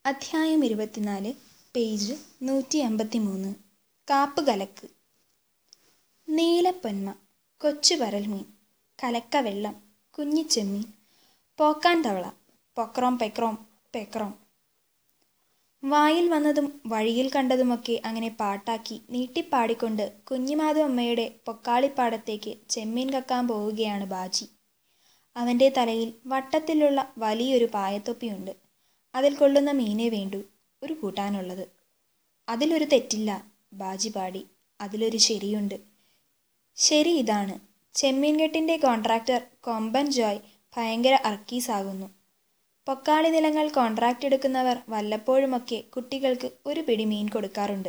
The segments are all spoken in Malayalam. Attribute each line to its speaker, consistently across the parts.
Speaker 1: അധ്യായം ഇരുപത്തിനാല് പേജ് നൂറ്റി അമ്പത്തി മൂന്ന് കാപ്പ് കലക്ക് നീലപ്പൊന്മ കൊച്ചു പരൽമീൻ കലക്കവെള്ളം കുഞ്ഞിച്ചെമ്മീൻ പോക്കാൻ തവള പൊക്രോം പെക്രോം പെക്രോം വായിൽ വന്നതും വഴിയിൽ കണ്ടതുമൊക്കെ അങ്ങനെ പാട്ടാക്കി നീട്ടിപ്പാടിക്കൊണ്ട് കുഞ്ഞിമാധു അമ്മയുടെ പൊക്കാളിപ്പാടത്തേക്ക് ചെമ്മീൻ കക്കാൻ പോവുകയാണ് ബാജി അവൻ്റെ തലയിൽ വട്ടത്തിലുള്ള വലിയൊരു പായത്തൊപ്പിയുണ്ട് അതിൽ കൊള്ളുന്ന മീനേ വേണ്ടു ഒരു കൂട്ടാനുള്ളത് അതിലൊരു തെറ്റില്ല ബാജി പാടി അതിലൊരു ശരിയുണ്ട് ശരി ഇതാണ് ചെമ്മീൻകെട്ടിൻ്റെ കോൺട്രാക്ടർ കൊമ്പൻ ജോയ് ഭയങ്കര അർക്കീസാകുന്നു പൊക്കാളി നിലങ്ങൾ കോൺട്രാക്റ്റ് എടുക്കുന്നവർ വല്ലപ്പോഴുമൊക്കെ കുട്ടികൾക്ക് ഒരു പിടി മീൻ കൊടുക്കാറുണ്ട്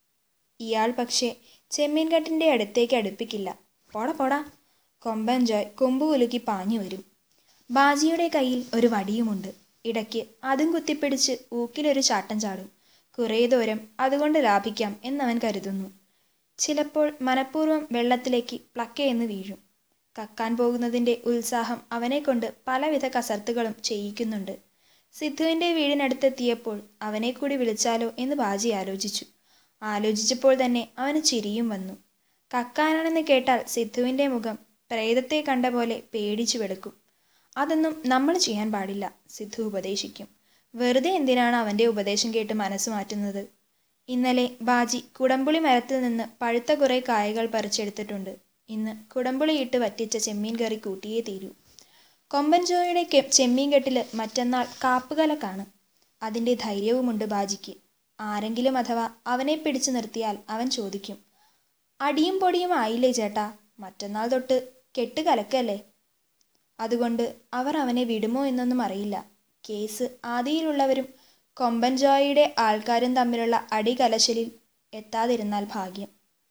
Speaker 1: ഇയാൾ പക്ഷേ ചെമ്മീൻകെട്ടിൻ്റെ അടുത്തേക്ക് അടുപ്പിക്കില്ല പോടാ പോടാ കൊമ്പൻ ജോയ് കൊമ്പ് കുലുക്കി പാഞ്ഞു വരും ബാജിയുടെ കയ്യിൽ ഒരു വടിയുമുണ്ട് ഇടയ്ക്ക് അതും കുത്തിപ്പിടിച്ച് ഊക്കിലൊരു ചാട്ടം ചാടും കുറേ ദൂരം അതുകൊണ്ട് ലാഭിക്കാം എന്നവൻ കരുതുന്നു ചിലപ്പോൾ മനഃപൂർവ്വം വെള്ളത്തിലേക്ക് പ്ലക്കയെന്ന് വീഴും കക്കാൻ പോകുന്നതിൻ്റെ ഉത്സാഹം അവനെക്കൊണ്ട് പലവിധ കസർത്തുകളും ചെയ്യിക്കുന്നുണ്ട് സിദ്ധുവിൻ്റെ വീടിനടുത്തെത്തിയപ്പോൾ അവനെ കൂടി വിളിച്ചാലോ എന്ന് ബാജി ആലോചിച്ചു ആലോചിച്ചപ്പോൾ തന്നെ അവന് ചിരിയും വന്നു കക്കാനാണെന്ന് കേട്ടാൽ സിദ്ധുവിൻ്റെ മുഖം പ്രേതത്തെ കണ്ട പോലെ പേടിച്ചു വെടുക്കും അതൊന്നും നമ്മൾ ചെയ്യാൻ പാടില്ല സിദ്ധു ഉപദേശിക്കും വെറുതെ എന്തിനാണ് അവൻ്റെ ഉപദേശം കേട്ട് മനസ്സ് മാറ്റുന്നത് ഇന്നലെ ബാജി കുടംപുളി മരത്തിൽ നിന്ന് പഴുത്ത കുറേ കായകൾ പറിച്ചെടുത്തിട്ടുണ്ട് ഇന്ന് കുടംപുളിയിട്ട് വറ്റിച്ച ചെമ്മീൻ കറി കൂട്ടിയേ തീരൂ കൊമ്പൻ ജോയുടെ ചെമ്മീൻ കെട്ടിൽ മറ്റന്നാൾ കാപ്പുകലക്കാണ് അതിൻ്റെ ധൈര്യവുമുണ്ട് ബാജിക്ക് ആരെങ്കിലും അഥവാ അവനെ പിടിച്ചു നിർത്തിയാൽ അവൻ ചോദിക്കും അടിയും പൊടിയും ആയില്ലേ ചേട്ടാ മറ്റന്നാൾ തൊട്ട് കെട്ട് കലക്കല്ലേ അതുകൊണ്ട് അവർ അവനെ വിടുമോ എന്നൊന്നും അറിയില്ല കേസ് ആദിയിലുള്ളവരും കൊമ്പൻ ജോയിയുടെ ആൾക്കാരും തമ്മിലുള്ള അടികലശലിൽ എത്താതിരുന്നാൽ ഭാഗ്യം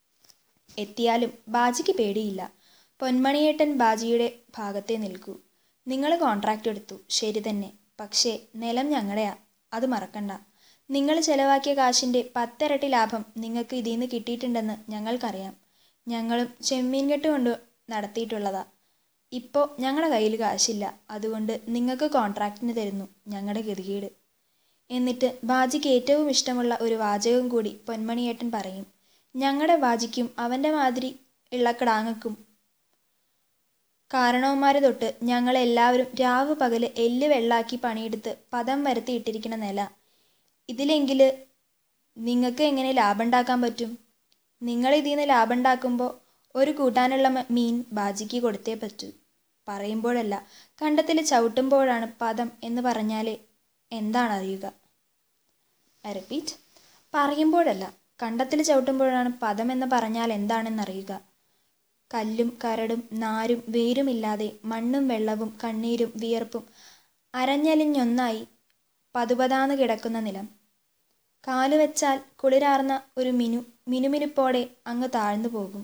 Speaker 1: എത്തിയാലും ബാജിക്ക് പേടിയില്ല പൊന്മണിയേട്ടൻ ബാജിയുടെ ഭാഗത്തെ നിൽക്കൂ നിങ്ങൾ കോൺട്രാക്റ്റ് എടുത്തു ശരി തന്നെ പക്ഷേ നിലം ഞങ്ങളുടെയാ അത് മറക്കണ്ട നിങ്ങൾ ചെലവാക്കിയ കാശിൻ്റെ പത്തിരട്ടി ലാഭം നിങ്ങൾക്ക് ഇതിൽ നിന്ന് കിട്ടിയിട്ടുണ്ടെന്ന് ഞങ്ങൾക്കറിയാം ഞങ്ങളും ചെമ്മീൻ കെട്ട് കൊണ്ട് നടത്തിയിട്ടുള്ളതാ ഇപ്പോൾ ഞങ്ങളുടെ കയ്യിൽ കാശില്ല അതുകൊണ്ട് നിങ്ങൾക്ക് കോൺട്രാക്റ്റിന് തരുന്നു ഞങ്ങളുടെ ഗതികേട് എന്നിട്ട് ബാജിക്ക് ഏറ്റവും ഇഷ്ടമുള്ള ഒരു വാചകം കൂടി പൊന്മണിയേട്ടൻ പറയും ഞങ്ങളുടെ ബാജിക്കും അവൻ്റെ മാതിരി ഉള്ള കിടാങ്ങൾക്കും കാരണവന്മാർ തൊട്ട് ഞങ്ങളെല്ലാവരും രാവ് പകല് എല്ല് വെള്ളാക്കി പണിയെടുത്ത് പദം വരുത്തി ഇട്ടിരിക്കുന്ന നില ഇതിലെങ്കിൽ നിങ്ങൾക്ക് എങ്ങനെ ലാഭം ഉണ്ടാക്കാൻ പറ്റും നിങ്ങൾ ഇതിൽ നിന്ന് ലാഭം ഉണ്ടാക്കുമ്പോൾ ഒരു കൂട്ടാനുള്ള മീൻ ബാജിക്ക് കൊടുത്തേ പറ്റൂ പറയുമ്പോഴല്ല കണ്ടത്തിൽ ചവിട്ടുമ്പോഴാണ് പദം എന്ന് പറഞ്ഞാലേ എന്താണ് അറിയുക റിപ്പീറ്റ് പറയുമ്പോഴല്ല കണ്ടത്തിൽ ചവിട്ടുമ്പോഴാണ് പദം എന്ന് പറഞ്ഞാൽ എന്താണെന്നറിയുക കല്ലും കരടും നാരും വേരുമില്ലാതെ മണ്ണും വെള്ളവും കണ്ണീരും വിയർപ്പും അരഞ്ഞലിഞ്ഞൊന്നായി പതുപതാന്ന് കിടക്കുന്ന നിലം കാലുവെച്ചാൽ കുളിരാർന്ന ഒരു മിനു മിനുമിനുപ്പോടെ അങ്ങ് താഴ്ന്നു പോകും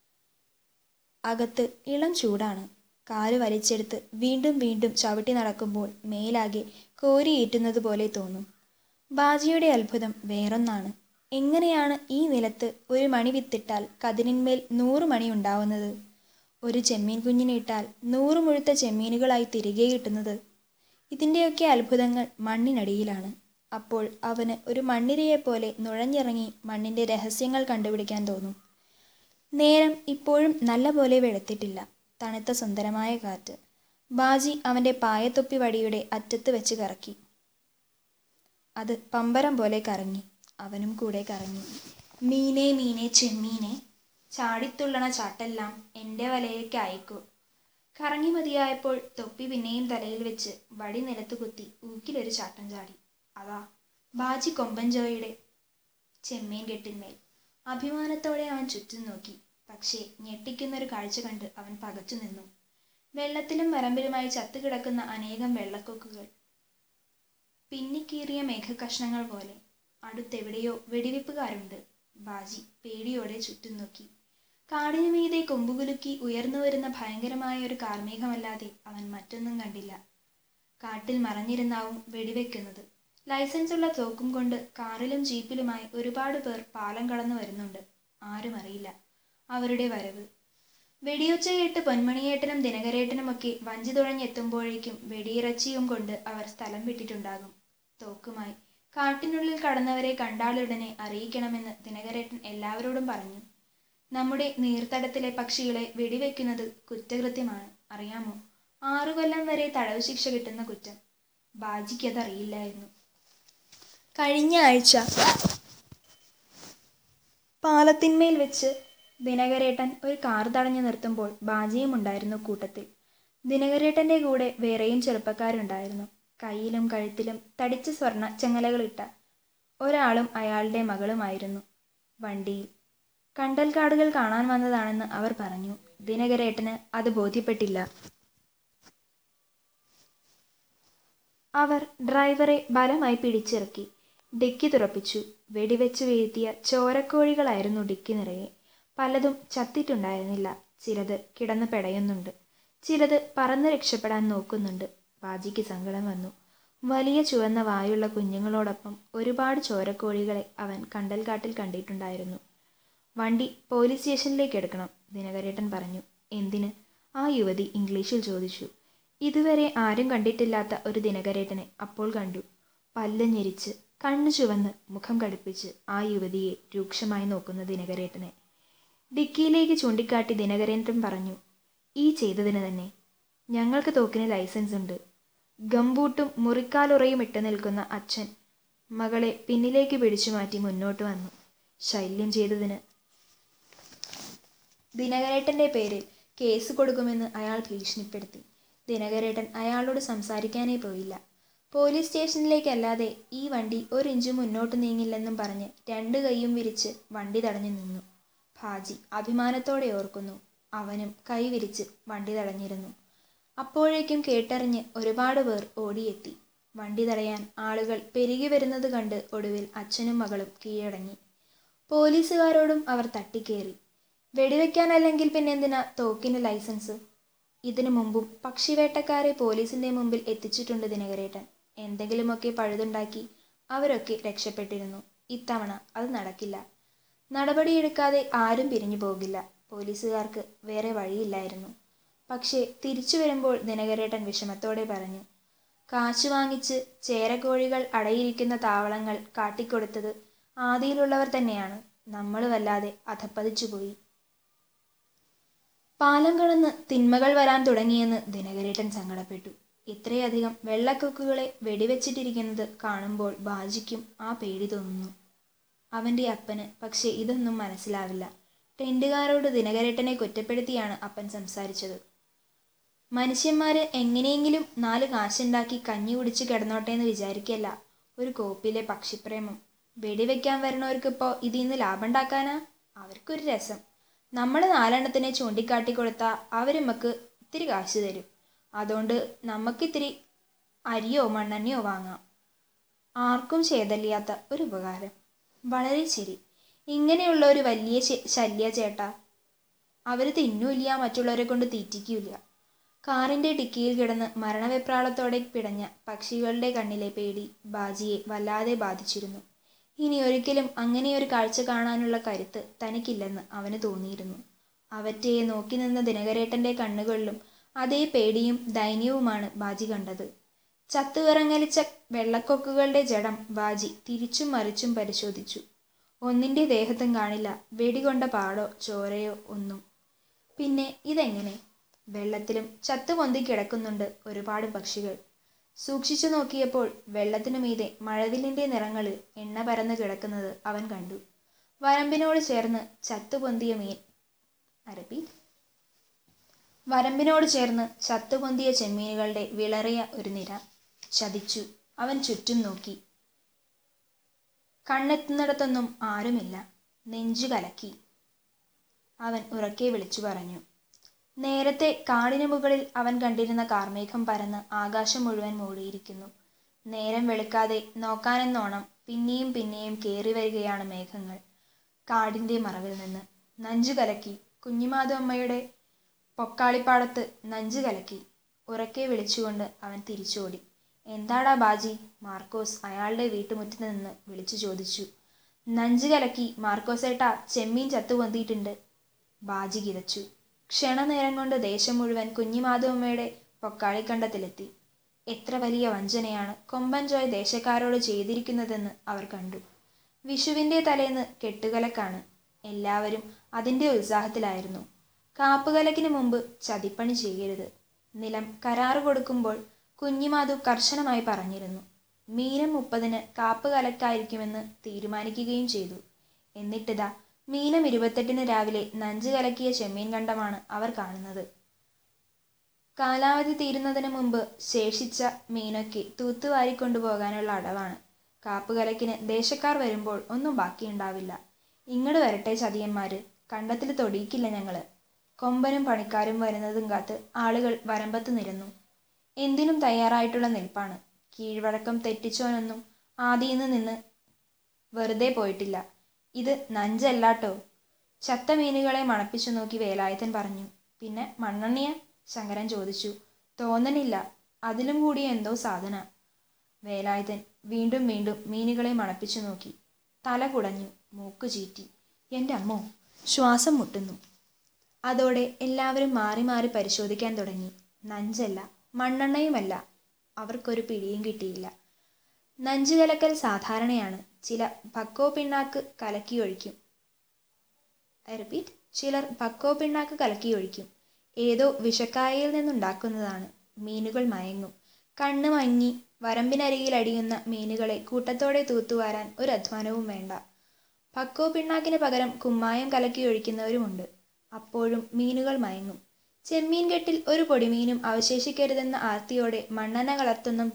Speaker 1: അകത്ത് ഇളം ചൂടാണ് കാല് വലിച്ചെടുത്ത് വീണ്ടും വീണ്ടും ചവിട്ടി നടക്കുമ്പോൾ മേലാകെ കോരിയേറ്റുന്നത് പോലെ തോന്നും ബാജിയുടെ അത്ഭുതം വേറൊന്നാണ് എങ്ങനെയാണ് ഈ നിലത്ത് ഒരു മണി വിത്തിട്ടാൽ കതിരിന്മേൽ നൂറ് മണി ഉണ്ടാവുന്നത് ഒരു ചെമ്മീൻ കുഞ്ഞിനെ ഇട്ടാൽ നൂറ് മുഴുത്ത ചെമ്മീനുകളായി തിരികെ കിട്ടുന്നത് ഇതിൻ്റെയൊക്കെ അത്ഭുതങ്ങൾ മണ്ണിനടിയിലാണ് അപ്പോൾ അവന് ഒരു മണ്ണിരയെപ്പോലെ നുഴഞ്ഞിറങ്ങി മണ്ണിൻ്റെ രഹസ്യങ്ങൾ കണ്ടുപിടിക്കാൻ തോന്നും നേരം ഇപ്പോഴും നല്ല പോലെ വെളുത്തിട്ടില്ല തണുത്ത സുന്ദരമായ കാറ്റ് ബാജി അവൻ്റെ പായത്തൊപ്പി വടിയുടെ അറ്റത്ത് വെച്ച് കറക്കി അത് പമ്പരം പോലെ കറങ്ങി അവനും കൂടെ കറങ്ങി മീനെ മീനെ ചെമ്മീനെ ചാടിത്തുള്ളണ ചാട്ടെല്ലാം എൻ്റെ വലയേക്ക് അയക്കൂ കറങ്ങി മതിയായപ്പോൾ തൊപ്പി പിന്നെയും തലയിൽ വെച്ച് വടി നിലത്ത് കുത്തി ഊക്കിലൊരു ചാട്ടം ചാടി അതാ ബാജി കൊമ്പൻജോയുടെ ചെമ്മീൻ കെട്ടിന്മേൽ അഭിമാനത്തോടെ അവൻ ചുറ്റും നോക്കി പക്ഷേ ഞെട്ടിക്കുന്നൊരു കാഴ്ച കണ്ട് അവൻ പകച്ചു നിന്നു വെള്ളത്തിലും വരമ്പിലുമായി ചത്തുകിടക്കുന്ന അനേകം വെള്ളക്കൊക്കുകൾ പിന്നിക്കീറിയ മേഘകഷ്ണങ്ങൾ പോലെ അടുത്തെവിടെയോ വെടിവെപ്പുകാരുണ്ട് ബാജി പേടിയോടെ ചുറ്റും നോക്കി കാടിനു മീതെ കൊമ്പുകുലുക്കി ഉയർന്നു വരുന്ന ഭയങ്കരമായ ഒരു കാർമേഘമല്ലാതെ അവൻ മറ്റൊന്നും കണ്ടില്ല കാട്ടിൽ മറഞ്ഞിരുന്നാവും വെടിവെക്കുന്നത് ലൈസൻസ് ഉള്ള തോക്കും കൊണ്ട് കാറിലും ജീപ്പിലുമായി ഒരുപാട് പേർ പാലം കടന്നു വരുന്നുണ്ട് ആരും അറിയില്ല അവരുടെ വരവ് വെടിയൊച്ച കേട്ട് പൊന്മണിയേട്ടനും ദിനകരേട്ടനുമൊക്കെ വഞ്ചി തുഴഞ്ഞെത്തുമ്പോഴേക്കും വെടിയിറച്ചിയും കൊണ്ട് അവർ സ്ഥലം വിട്ടിട്ടുണ്ടാകും തോക്കുമായി കാട്ടിനുള്ളിൽ കടന്നവരെ കണ്ടാലുടനെ അറിയിക്കണമെന്ന് ദിനകരേട്ടൻ എല്ലാവരോടും പറഞ്ഞു നമ്മുടെ നീർത്തടത്തിലെ പക്ഷികളെ വെടിവെക്കുന്നത് കുറ്റകൃത്യമാണ് അറിയാമോ ആറു കൊല്ലം വരെ തടവ് ശിക്ഷ കിട്ടുന്ന കുറ്റം ബാജിക്കതറിയില്ലായിരുന്നു കഴിഞ്ഞ ആഴ്ച പാലത്തിന്മേൽ വെച്ച് ദിനകരേട്ടൻ ഒരു കാർ തടഞ്ഞു നിർത്തുമ്പോൾ ബാജിയും ഉണ്ടായിരുന്നു കൂട്ടത്തിൽ ദിനകരേട്ടന്റെ കൂടെ വേറെയും ചെറുപ്പക്കാരുണ്ടായിരുന്നു കയ്യിലും കഴുത്തിലും തടിച്ച സ്വർണ്ണ ചങ്ങലകളിട്ട ഒരാളും അയാളുടെ മകളുമായിരുന്നു വണ്ടിയിൽ കണ്ടൽക്കാടുകൾ കാണാൻ വന്നതാണെന്ന് അവർ പറഞ്ഞു ദിനകരേട്ടന് അത് ബോധ്യപ്പെട്ടില്ല അവർ ഡ്രൈവറെ ബലമായി പിടിച്ചിറക്കി ഡിക്കി തുറപ്പിച്ചു വെടിവെച്ച് വീഴ്ത്തിയ ചോരക്കോഴികളായിരുന്നു ഡിക്കി നിറയെ പലതും ചത്തിട്ടുണ്ടായിരുന്നില്ല ചിലത് കിടന്ന് പെടയുന്നുണ്ട് ചിലത് പറന്ന് രക്ഷപ്പെടാൻ നോക്കുന്നുണ്ട് ബാജിക്ക് സങ്കടം വന്നു വലിയ ചുവന്ന വായുള്ള കുഞ്ഞുങ്ങളോടൊപ്പം ഒരുപാട് ചോരക്കോഴികളെ അവൻ കണ്ടൽക്കാട്ടിൽ കണ്ടിട്ടുണ്ടായിരുന്നു വണ്ടി പോലീസ് സ്റ്റേഷനിലേക്ക് എടുക്കണം ദിനകരേട്ടൻ പറഞ്ഞു എന്തിന് ആ യുവതി ഇംഗ്ലീഷിൽ ചോദിച്ചു ഇതുവരെ ആരും കണ്ടിട്ടില്ലാത്ത ഒരു ദിനകരേട്ടനെ അപ്പോൾ കണ്ടു പല്ല് ഞെരിച്ച് കണ്ണു ചുവന്ന് മുഖം കടുപ്പിച്ച് ആ യുവതിയെ രൂക്ഷമായി നോക്കുന്ന ദിനകരേട്ടനെ ഡിക്കിയിലേക്ക് ചൂണ്ടിക്കാട്ടി ദിനകരേട്ടൻ പറഞ്ഞു ഈ ചെയ്തതിന് തന്നെ ഞങ്ങൾക്ക് തോക്കിന് ലൈസൻസ് ഉണ്ട് ഗംബൂട്ടും മുറിക്കാലുറയും ഇട്ട് നിൽക്കുന്ന അച്ഛൻ മകളെ പിന്നിലേക്ക് പിടിച്ചു മാറ്റി മുന്നോട്ട് വന്നു ശല്യം ചെയ്തതിന് ദിനകരേട്ടന്റെ പേരിൽ കേസ് കൊടുക്കുമെന്ന് അയാൾ ഭീഷണിപ്പെടുത്തി ദിനകരേട്ടൻ അയാളോട് സംസാരിക്കാനേ പോയില്ല പോലീസ് സ്റ്റേഷനിലേക്കല്ലാതെ ഈ വണ്ടി ഒരു ഇഞ്ച് മുന്നോട്ട് നീങ്ങില്ലെന്നും പറഞ്ഞ് രണ്ട് കൈയും വിരിച്ച് വണ്ടി തടഞ്ഞു നിന്നു ഭാജി അഭിമാനത്തോടെ ഓർക്കുന്നു അവനും കൈ വിരിച്ച് വണ്ടി തടഞ്ഞിരുന്നു അപ്പോഴേക്കും കേട്ടറിഞ്ഞ് ഒരുപാട് പേർ ഓടിയെത്തി വണ്ടി തടയാൻ ആളുകൾ പെരുകി വരുന്നത് കണ്ട് ഒടുവിൽ അച്ഛനും മകളും കീഴടങ്ങി പോലീസുകാരോടും അവർ തട്ടിക്കേറി വെടിവെക്കാനല്ലെങ്കിൽ പിന്നെന്തിനാ തോക്കിന് ലൈസൻസ് ഇതിനു മുമ്പും പക്ഷിവേട്ടക്കാരെ പോലീസിന്റെ മുമ്പിൽ എത്തിച്ചിട്ടുണ്ട് ദിനകരേട്ടൻ എന്തെങ്കിലുമൊക്കെ പഴുതുണ്ടാക്കി അവരൊക്കെ രക്ഷപ്പെട്ടിരുന്നു ഇത്തവണ അത് നടക്കില്ല നടപടിയെടുക്കാതെ ആരും പിരിഞ്ഞു പോകില്ല പോലീസുകാർക്ക് വേറെ വഴിയില്ലായിരുന്നു പക്ഷേ തിരിച്ചു വരുമ്പോൾ ദിനകരേട്ടൻ വിഷമത്തോടെ പറഞ്ഞു കാശ് വാങ്ങിച്ച് ചേരക്കോഴികൾ അടയിരിക്കുന്ന താവളങ്ങൾ കാട്ടിക്കൊടുത്തത് ആദിയിലുള്ളവർ തന്നെയാണ് നമ്മൾ വല്ലാതെ അധപ്പതിച്ചുപോയി പാലം കടന്ന് തിന്മകൾ വരാൻ തുടങ്ങിയെന്ന് ദിനകരേട്ടൻ സങ്കടപ്പെട്ടു ഇത്രയധികം വെള്ളക്കൊക്കുകളെ വെടിവെച്ചിട്ടിരിക്കുന്നത് കാണുമ്പോൾ ബാജിക്കും ആ പേടി തോന്നുന്നു അവന്റെ അപ്പന് പക്ഷേ ഇതൊന്നും മനസ്സിലാവില്ല ടെൻറ്റുകാരോട് ദിനകരേട്ടനെ കുറ്റപ്പെടുത്തിയാണ് അപ്പൻ സംസാരിച്ചത് മനുഷ്യന്മാര് എങ്ങനെയെങ്കിലും നാല് കാശുണ്ടാക്കി കഞ്ഞി കുടിച്ച് കിടന്നോട്ടെ എന്ന് വിചാരിക്കല്ല ഒരു കോപ്പിലെ പക്ഷിപ്രേമം വെടിവെക്കാൻ വരണവർക്കിപ്പോ ഇതിൽ നിന്ന് ലാഭം ഉണ്ടാക്കാനാ അവർക്കൊരു രസം നമ്മൾ നാലെണ്ണത്തിനെ ചൂണ്ടിക്കാട്ടി കൊടുത്താൽ അവരുമ്മക്ക് ഇത്തിരി കാശ് തരും അതുകൊണ്ട് നമുക്കിത്തിരി അരിയോ മണ്ണെണ്ണയോ വാങ്ങാം ആർക്കും ചെയ്തല്ലാത്ത ഒരു ഉപകാരം വളരെ ശരി ഇങ്ങനെയുള്ള ഒരു വലിയ ശ- ശല്യ ചേട്ടാ അവർ തിന്നൂല്ല മറ്റുള്ളവരെ കൊണ്ട് തീറ്റിക്കൂല കാറിന്റെ ഡിക്കിയിൽ കിടന്ന് മരണവെപ്രാളത്തോടെ പിടഞ്ഞ പക്ഷികളുടെ കണ്ണിലെ പേടി ബാജിയെ വല്ലാതെ ബാധിച്ചിരുന്നു ഇനി ഒരിക്കലും അങ്ങനെയൊരു കാഴ്ച കാണാനുള്ള കരുത്ത് തനിക്കില്ലെന്ന് അവന് തോന്നിയിരുന്നു അവറ്റയെ നോക്കി നിന്ന ദിനകരേട്ടന്റെ കണ്ണുകളിലും അതേ പേടിയും ദയനീയവുമാണ് ബാജി കണ്ടത് ചത്തുവിറങ്ങലിച്ച വെള്ളക്കൊക്കുകളുടെ ജഡം ബാജി തിരിച്ചും മറിച്ചും പരിശോധിച്ചു ഒന്നിന്റെ ദേഹത്തും കാണില്ല വെടികൊണ്ട പാടോ ചോരയോ ഒന്നും പിന്നെ ഇതെങ്ങനെ വെള്ളത്തിലും ചത്തുപൊന്തി കിടക്കുന്നുണ്ട് ഒരുപാട് പക്ഷികൾ സൂക്ഷിച്ചു നോക്കിയപ്പോൾ വെള്ളത്തിനു മീതെ മഴവില്ലിന്റെ നിറങ്ങളിൽ എണ്ണ പരന്നു കിടക്കുന്നത് അവൻ കണ്ടു വരമ്പിനോട് ചേർന്ന് ചത്തുപൊന്തിയ മീൻ അരപ്പി വരമ്പിനോട് ചേർന്ന് ചത്തുപൊന്തിയ ചെമ്മീനുകളുടെ വിളറിയ ഒരു നിര ചതിച്ചു അവൻ ചുറ്റും നോക്കി കണ്ണെത്തുന്നിടത്തൊന്നും ആരുമില്ല നെഞ്ചു കലക്കി അവൻ ഉറക്കെ വിളിച്ചു പറഞ്ഞു നേരത്തെ കാടിനു മുകളിൽ അവൻ കണ്ടിരുന്ന കാർമേഘം പരന്ന് ആകാശം മുഴുവൻ മൂടിയിരിക്കുന്നു നേരം വെളുക്കാതെ നോക്കാനെന്നോണം പിന്നെയും പിന്നെയും കേറി വരികയാണ് മേഘങ്ങൾ കാടിന്റെ മറവിൽ നിന്ന് നഞ്ചു കലക്കി കുഞ്ഞിമാധു അമ്മയുടെ പൊക്കാളിപ്പാടത്ത് നഞ്ചു കലക്കി ഉറക്കെ വിളിച്ചുകൊണ്ട് അവൻ തിരിച്ചോടി എന്താടാ ബാജി മാർക്കോസ് അയാളുടെ വീട്ടുമുറ്റത്ത് നിന്ന് വിളിച്ചു ചോദിച്ചു നഞ്ചു കലക്കി മാർക്കോസേട്ടാ ചെമ്മീൻ ചത്തുപൊന്തിയിട്ടുണ്ട് ബാജി കിതച്ചു ക്ഷണനേരം കൊണ്ട് ദേശം മുഴുവൻ കുഞ്ഞിമാധവമ്മയുടെ പൊക്കാളിക്കണ്ടത്തിലെത്തി എത്ര വലിയ വഞ്ചനയാണ് കൊമ്പൻ ജോയ് ദേശക്കാരോട് ചെയ്തിരിക്കുന്നതെന്ന് അവർ കണ്ടു വിഷുവിൻ്റെ തലേന്ന് കെട്ടുകലക്കാണ് എല്ലാവരും അതിൻ്റെ ഉത്സാഹത്തിലായിരുന്നു കാപ്പുകലക്കിന് മുമ്പ് ചതിപ്പണി ചെയ്യരുത് നിലം കരാറ് കൊടുക്കുമ്പോൾ കുഞ്ഞിമാധു കർശനമായി പറഞ്ഞിരുന്നു മീനം മുപ്പതിന് കാപ്പ് കലക്കായിരിക്കുമെന്ന് തീരുമാനിക്കുകയും ചെയ്തു എന്നിട്ടിതാ മീനം ഇരുപത്തെട്ടിന് രാവിലെ നഞ്ച് കലക്കിയ ചെമ്മീൻ കണ്ടമാണ് അവർ കാണുന്നത് കാലാവധി തീരുന്നതിന് മുമ്പ് ശേഷിച്ച മീനൊക്കെ തൂത്തുവാരി കൊണ്ടുപോകാനുള്ള അടവാണ് കാപ്പുകലക്കിന് ദേശക്കാർ വരുമ്പോൾ ഒന്നും ബാക്കിയുണ്ടാവില്ല ഇങ്ങോട്ട് വരട്ടെ ചതിയന്മാര് കണ്ടത്തിൽ തൊടിയിക്കില്ല ഞങ്ങള് കൊമ്പനും പണിക്കാരും വരുന്നതും കാത്ത് ആളുകൾ വരമ്പത്ത് നിരന്നു എന്തിനും തയ്യാറായിട്ടുള്ള നിൽപ്പാണ് കീഴ്വഴക്കം തെറ്റിച്ചോനൊന്നും ആദിന്ന് നിന്ന് വെറുതെ പോയിട്ടില്ല ഇത് നഞ്ചല്ലാട്ടോ ചത്ത മീനുകളെ മണപ്പിച്ചു നോക്കി വേലായുധൻ പറഞ്ഞു പിന്നെ മണ്ണെണ്ണയ ശങ്കരൻ ചോദിച്ചു തോന്നണില്ല അതിലും കൂടി എന്തോ സാധന വേലായുധൻ വീണ്ടും വീണ്ടും മീനുകളെ മണപ്പിച്ചു നോക്കി തല കുടഞ്ഞു മൂക്ക് ചീറ്റി എൻ്റെ അമ്മോ ശ്വാസം മുട്ടുന്നു അതോടെ എല്ലാവരും മാറി മാറി പരിശോധിക്കാൻ തുടങ്ങി നഞ്ചല്ല മണ്ണെണ്ണയുമല്ല അവർക്കൊരു പിടിയും കിട്ടിയില്ല നഞ്ച് കലക്കൽ സാധാരണയാണ് ചില പക്കോ പിണ്ണാക്ക് കലക്കിയൊഴിക്കും റിപ്പീറ്റ് ചിലർ പക്കോ പിണ്ണാക്ക് കലക്കിയൊഴിക്കും ഏതോ വിഷക്കായയിൽ നിന്നുണ്ടാക്കുന്നതാണ് മീനുകൾ മയങ്ങും കണ്ണ് മങ്ങി വരമ്പിനരികിൽ അടിയുന്ന മീനുകളെ കൂട്ടത്തോടെ തൂത്തുവാരാൻ ഒരു അധ്വാനവും വേണ്ട പക്കോ പിണ്ണാക്കിന് പകരം കുമ്മായം കലക്കി ഒഴിക്കുന്നവരുമുണ്ട് അപ്പോഴും മീനുകൾ മയങ്ങും ചെമ്മീൻ കെട്ടിൽ ഒരു പൊടിമീനും അവശേഷിക്കരുതെന്ന ആർത്തിയോടെ മണ്ണെണ്ണ കലർത്തുന്ന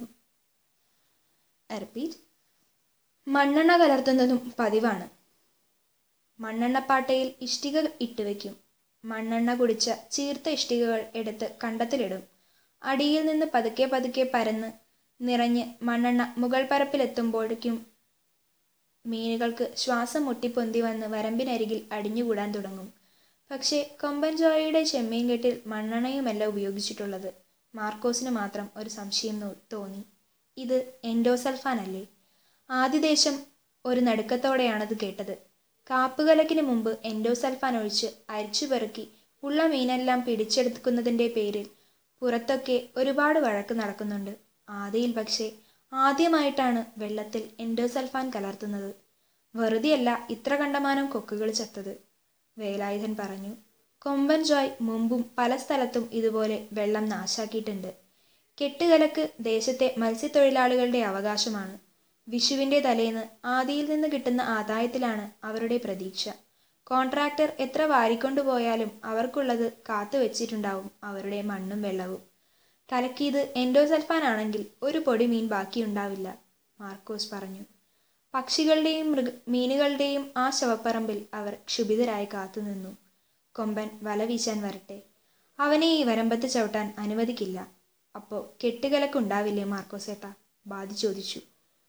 Speaker 1: റിപ്പീറ്റ് മണ്ണെണ്ണ കലർത്തുന്നതും പതിവാണ് മണ്ണെണ്ണപ്പാട്ടയിൽ ഇഷ്ടിക ഇട്ടുവെക്കും മണ്ണെണ്ണ കുടിച്ച ചീർത്ത ഇഷ്ടികകൾ എടുത്ത് കണ്ടത്തിലിടും അടിയിൽ നിന്ന് പതുക്കെ പതുക്കെ പരന്ന് നിറഞ്ഞ് മണ്ണെണ്ണ മുകൾ പരപ്പിലെത്തുമ്പോഴേക്കും മീനുകൾക്ക് ശ്വാസം മുട്ടിപ്പൊന്തി വന്ന് വരമ്പിനരികിൽ അടിഞ്ഞുകൂടാൻ തുടങ്ങും പക്ഷേ കൊമ്പൻ ജോയിയുടെ ചെമ്മീൻ കെട്ടിൽ മണ്ണെണ്ണയുമല്ല ഉപയോഗിച്ചിട്ടുള്ളത് മാർക്കോസിന് മാത്രം ഒരു സംശയം തോന്നി ഇത് എൻഡോസൾഫാൻ അല്ലേ ആദ്യദേശം ഒരു നടുക്കത്തോടെയാണത് കേട്ടത് കാപ്പുകലക്കിന് മുമ്പ് എൻഡോസൾഫാൻ ഒഴിച്ച് അരിച്ചു പെറുക്കി ഉള്ള മീനെല്ലാം പിടിച്ചെടുക്കുന്നതിൻ്റെ പേരിൽ പുറത്തൊക്കെ ഒരുപാട് വഴക്ക് നടക്കുന്നുണ്ട് ആദിയിൽ പക്ഷേ ആദ്യമായിട്ടാണ് വെള്ളത്തിൽ എൻഡോസൾഫാൻ കലർത്തുന്നത് വെറുതെയല്ല ഇത്ര കണ്ടമാനം കൊക്കുകൾ ചത്തത് വേലായുധൻ പറഞ്ഞു കൊമ്പൻ ജോയ് മുമ്പും പല സ്ഥലത്തും ഇതുപോലെ വെള്ളം നാശാക്കിയിട്ടുണ്ട് കെട്ടുകലക്ക് ദേശത്തെ മത്സ്യത്തൊഴിലാളികളുടെ അവകാശമാണ് വിഷുവിൻ്റെ തലേന്ന് ആദിയിൽ നിന്ന് കിട്ടുന്ന ആദായത്തിലാണ് അവരുടെ പ്രതീക്ഷ കോൺട്രാക്ടർ എത്ര വാരിക്കൊണ്ടുപോയാലും അവർക്കുള്ളത് കാത്തു വെച്ചിട്ടുണ്ടാവും അവരുടെ മണ്ണും വെള്ളവും കലക്കിയത് എൻഡോസൾഫാൻ ആണെങ്കിൽ ഒരു പൊടി മീൻ ബാക്കിയുണ്ടാവില്ല മാർക്കോസ് പറഞ്ഞു പക്ഷികളുടെയും മൃഗ മീനുകളുടെയും ആ ശവപ്പറമ്പിൽ അവർ ക്ഷുഭിതരായി കാത്തുനിന്നു കൊമ്പൻ വല വീശാൻ വരട്ടെ അവനെ ഈ വരമ്പത്ത് ചവിട്ടാൻ അനുവദിക്കില്ല അപ്പോൾ കെട്ടുകലക്കുണ്ടാവില്ലേ മാർക്കോസേട്ട ബാധി ചോദിച്ചു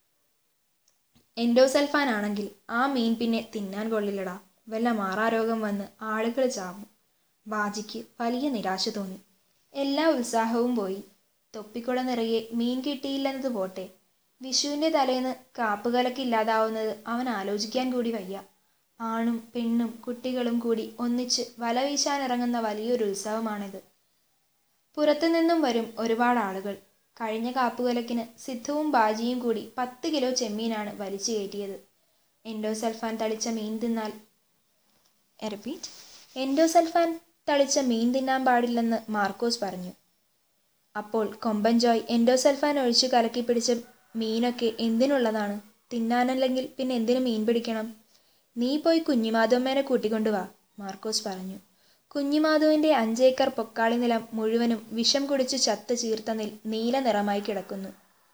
Speaker 1: എൻഡോസൾഫാൻ ആണെങ്കിൽ ആ മീൻ പിന്നെ തിന്നാൻ കൊള്ളില്ലടാ വല്ല മാറാരോഗം വന്ന് ആളുകൾ ചാവും ബാജിക്ക് വലിയ നിരാശ തോന്നി എല്ലാ ഉത്സാഹവും പോയി തൊപ്പിക്കുട നിറയെ മീൻ കിട്ടിയില്ലെന്നത് പോട്ടെ വിഷുവിൻ്റെ തലേന്ന് കാപ്പുകലക്ക് ഇല്ലാതാവുന്നത് അവൻ ആലോചിക്കാൻ കൂടി വയ്യ ആണും പെണ്ണും കുട്ടികളും കൂടി ഒന്നിച്ച് വല വീശാനിറങ്ങുന്ന വലിയൊരു ഉത്സവമാണിത് പുറത്തുനിന്നും വരും ഒരുപാട് ആളുകൾ കഴിഞ്ഞ കാപ്പുകലക്കിന് സിദ്ധുവും ബാജിയും കൂടി പത്ത് കിലോ ചെമ്മീനാണ് വലിച്ചു കയറ്റിയത് എൻഡോസൾഫാൻ തളിച്ച മീൻ തിന്നാൽ റിപ്പീറ്റ് എൻഡോസൾഫാൻ തളിച്ച മീൻ തിന്നാൻ പാടില്ലെന്ന് മാർക്കോസ് പറഞ്ഞു അപ്പോൾ കൊമ്പൻ ജോയ് എൻഡോസൾഫാൻ ഒഴിച്ചു കലക്കി പിടിച്ച മീനൊക്കെ എന്തിനുള്ളതാണ് തിന്നാനല്ലെങ്കിൽ പിന്നെ എന്തിനു മീൻ പിടിക്കണം നീ പോയി കുഞ്ഞിമാധവമ്മേനെ കൂട്ടിക്കൊണ്ടുവാ മാർക്കോസ് പറഞ്ഞു കുഞ്ഞിമാധുവിൻ്റെ അഞ്ചേക്കർ പൊക്കാളി നിലം മുഴുവനും വിഷം കുടിച്ചു ചത്ത് ചീർത്ത നിൽ നീല നിറമായി കിടക്കുന്നു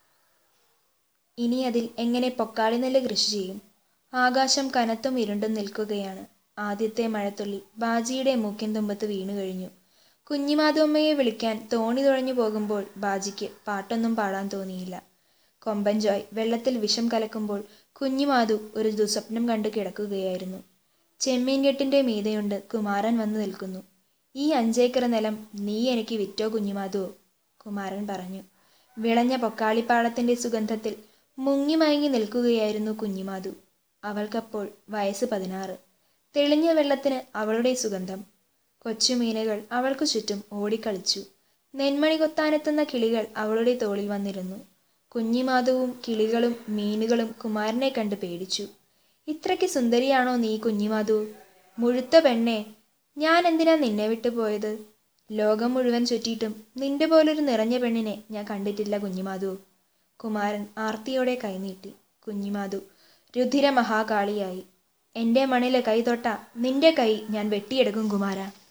Speaker 1: ഇനി അതിൽ എങ്ങനെ പൊക്കാളി നെല്ല് കൃഷി ചെയ്യും ആകാശം കനത്തും ഇരുണ്ടും നിൽക്കുകയാണ് ആദ്യത്തെ മഴത്തുള്ളി ബാജിയുടെ മൂക്കിൻ തുമ്പത്ത് വീണു കഴിഞ്ഞു കുഞ്ഞിമാധവമ്മയെ വിളിക്കാൻ തോണി തുഴഞ്ഞു പോകുമ്പോൾ ബാജിക്ക് പാട്ടൊന്നും പാടാൻ തോന്നിയില്ല കൊമ്പൻ ജോയ് വെള്ളത്തിൽ വിഷം കലക്കുമ്പോൾ കുഞ്ഞിമാധു ഒരു ദുസ്വപ്നം കണ്ടു കിടക്കുകയായിരുന്നു ചെമ്മീൻ കെട്ടിൻ്റെ മീതയുണ്ട് കുമാരൻ വന്നു നിൽക്കുന്നു ഈ അഞ്ചേക്കർ നിലം നീ എനിക്ക് വിറ്റോ കുഞ്ഞിമാധുവോ കുമാരൻ പറഞ്ഞു വിളഞ്ഞ പൊക്കാളിപ്പാടത്തിൻ്റെ സുഗന്ധത്തിൽ മുങ്ങിമയങ്ങി നിൽക്കുകയായിരുന്നു കുഞ്ഞിമാധു അവൾക്കപ്പോൾ വയസ്സ് പതിനാറ് തെളിഞ്ഞ വെള്ളത്തിന് അവളുടെ സുഗന്ധം കൊച്ചുമീനുകൾ അവൾക്കു ചുറ്റും ഓടിക്കളിച്ചു നെന്മണി കൊത്താനെത്തുന്ന കിളികൾ അവളുടെ തോളിൽ വന്നിരുന്നു കുഞ്ഞിമാധവും കിളികളും മീനുകളും കുമാരനെ കണ്ട് പേടിച്ചു ഇത്രയ്ക്ക് സുന്ദരിയാണോ നീ കുഞ്ഞിമാധു മുഴുത്ത പെണ്ണെ ഞാൻ എന്തിനാ നിന്നെ വിട്ടു പോയത് ലോകം മുഴുവൻ ചുറ്റിയിട്ടും നിന്റെ പോലൊരു നിറഞ്ഞ പെണ്ണിനെ ഞാൻ കണ്ടിട്ടില്ല കുഞ്ഞിമാധു കുമാരൻ ആർത്തിയോടെ കൈനീട്ടി കുഞ്ഞിമാധു രുധിര മഹാകാളിയായി എൻ്റെ മണിലെ കൈ തൊട്ട നിന്റെ കൈ ഞാൻ വെട്ടിയെടുക്കും കുമാര